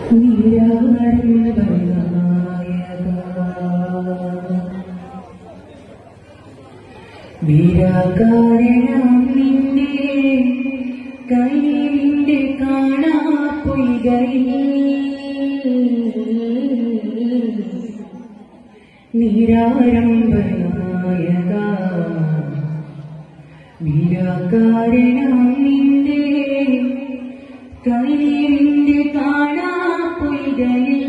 വീരാകാരണം നിന്നെ കൈവിന്റെ കാണാ പൊയ്കയിൽ നീരാരംഭനായക വീരാകാരണം നിന്റെ കൈവിന്റെ കാണാ പൊയ്കയിൽ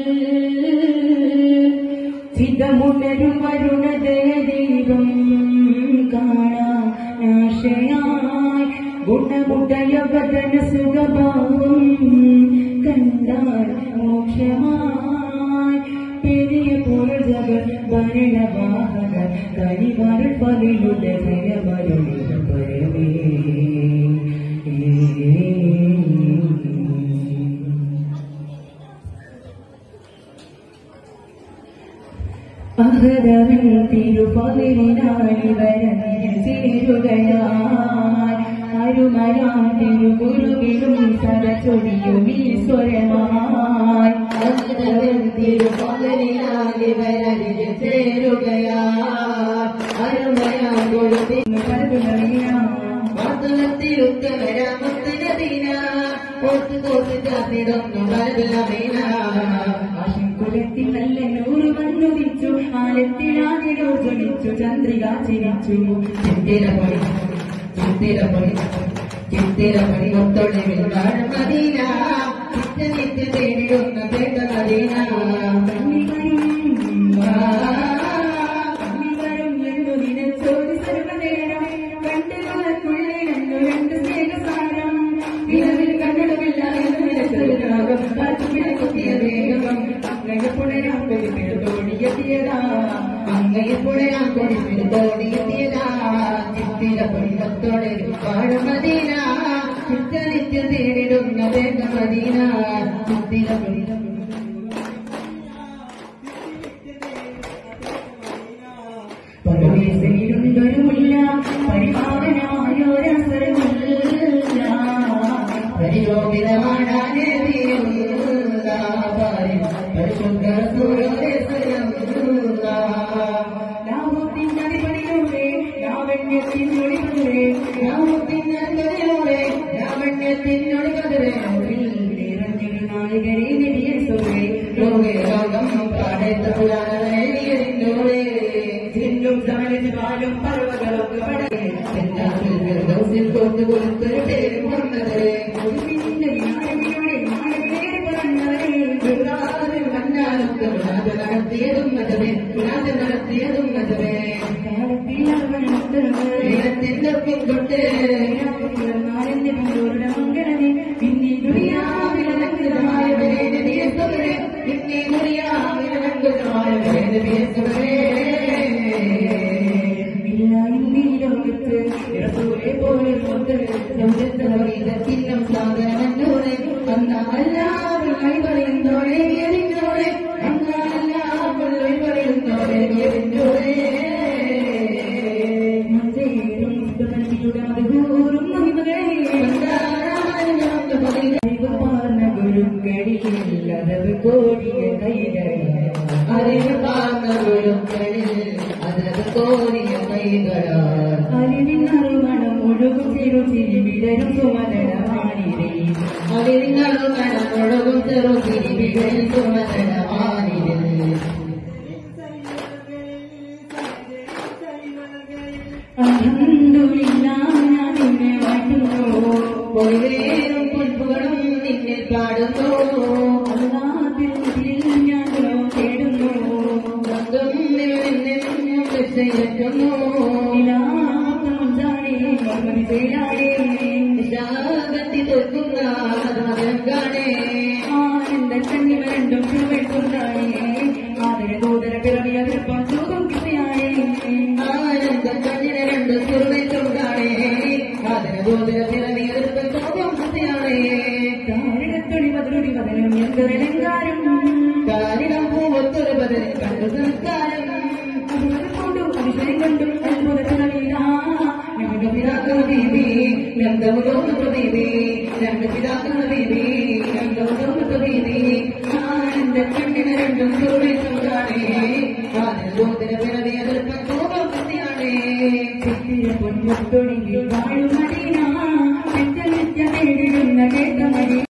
ചിതമുണരും വരുണദയ ദൈവം കാണാൻ ആശയായി ഗുണമുടയവതന സുഖഭാവം കണ്ടാൽ മോക്ഷമായി പെരിയ പുരജക ഭരണവാഹക കരിവർ പതിയുടെ ജയമരുളിത പരമേ അഹരവൻ തിരുപതിനാടി വരനിൽ ചേരുകയായി അരുമരാം തിരുഗുരുവിലും സരചൊടിയും ഈശ്വരമായി അഹരവൻ തിരുപതിനാടി വരനിൽ ചേരുകയായി അരുമരാം ഗുരുവിൻ വാർത്തകത്തിലുത്തമരാമത്തിനീന ഓർത്ത് തോർത്ത് ചാത്തിടുന്നു വരവിലമീന കുലത്തിൽ നല്ല നൂറ് വന്നുദിച്ചു ആലത്തിലാകിടോ ജ്വലിച്ചു ചന്ദ്രിക ചിരിച്ചു ചിത്തിരപൊടി ചിത്തിരപൊടി ചിത്തിരപൊടി ഒത്തൊളിവിൽ വാഴും മദീന നിത്യ നിത്യ തേടിടുന്ന പേട്ട മദീന അങ്ങയെ പുഴയാൻ കൊടിപ്പിൽ തോടിയെത്തിയതാ ചിത്തിരപൊടി ഒത്തൊളിവിൽ വാഴും മദീന നിത്യ നിത്യ തേടിടുന്ന പേട്ട മദീന ചിത്തിരപൊടി പരമേശ്വരിലുണ്ടൊരുമില്ല പരിപാവനായൊരസരമില്ല പരിലോപിതമാടാനേ തീരുന്ന പാരി പരിശുദ്ധ സൂര്യോദയസരമുള്ള ലാഭത്തിനടിപടിയിലൂടെ ലാവണ്യത്തിനൊളികളെ രാമത്തിനോടെ ലാവണ്യത്തിനോട് കതിരെ നായകരെ നെടിയ സോറെ ലോകേ ലോകം പാടേത്ത പുരാണോടെ ജിന്നും സമരത്ത് പാലും പർവ്വതമൊക്കെ പടരെ ദൗസിൽ കോർത്ത് കൊടുത്തൊരു പേര് കൊണ്ടത് ഒടുവിന്റെ വിനായകയുടെ നായകരെ പറഞ്ഞവരെ ഗുരുനാഥൻ വന്നാലൊക്കെ ഗുണാഥ നടത്തിയതും മതവേ ഗുണാഥ നടത്തിയതും മതവേ കാലത്തിൽ അവൻ ഉത്തരവ് ദൈവത്തിന്റെ പിൻകൊട്ട് നാരന്റെ പിന്നോരുടെ മംഗളമേ പിന്നെ ദുരിയാവിലങ്കൃതമായ വേദനീയസവരെ നിന്നെ ദുരിയാവിലങ്കൃതമായ വേദനീയസവരെ ലോകത്ത് റസൂലെ പോലെ സ്വന്തം ചിഹ്നം സാധനമെന്നോടെ അന്നല്ലാവരും പറയുന്നോടെ വിയറിഞ്ഞോടെ അന്നല്ലാവരും പറയുന്നോടെ വിയറിഞ്ഞോടെ മഞ്ചേരും സുഖമതിയുടെ മധുകൂറും മഹിമകളെ പാർന്ന ഗുരുക്കളിൽ അതവ് കോടിയ കൈകളിൽ അറിവ് പാർന്നൊഴുക്കളിൽ അതത് കോരിയ കൈകളാൽ അറിവിനറുമണം ഒഴുകും ചെറു ചിരി വിടരും സുമതരമാണിരേ അറിവിങ്ങളും കടമൊഴുകും ചെറു തിരിവികൾ സുമതരമാനിൽ അഹന്തുമില്ലാതെ വാട്ടുന്നു പൊളിവേറും പുൽപ്പുകളും നിന്നിൽ പാടുന്നു അല്ലാതിൽ ഞാനോ തേടുന്നു ഗംഗം നിന്നെന്നും വിഷയറ്റുന്നു നിലാത്തമുണ്ടാടേ മറുപടി തേടാടേ ശാഗത്തി തോൽക്കുന്ന മതം കാണേ ആനന്ദ കണ്ണി വരണ്ടും ചുവട്ടുണ്ടാടേ ആദര ഗോദര പിറവിയ തൃപ്പം ചൂതും കിട്ടിയാടേ ആനന്ദ കണ്ണിന് രണ്ട് സുറുമേറ്റുണ്ടാണേ അതിന് ഗോതര പിറവിയ തോന്നും കുത്തിയാണേ കാരിടത്തൊടി മധുരടി വദനം എന്തൊരലങ്കാരം കാരിടം പൂവത്തൊരു ബദൽ കണ്ടു സംസ്കാരം അതുവരെ കൊണ്ടും അതിശയം കൊണ്ടും അത്ഭുതത്തിനറിയില്ല ഞങ്ങളുടെ പിതാക്കൾ ബീബി രംഗമുതോന്ന ബീബി രണ്ട് പിതാക്കൾ ബീബി രംഗമുതോന്ന ബീബി രണ്ടും സുറുമേറ്റോടാണേ ആദരദൂതര പിറവിയ ദർപ്പൻ കോപം കുത്തിയാണേ ചിത്തിര പൊന്മുത്തൊടിയിൽ വാഴും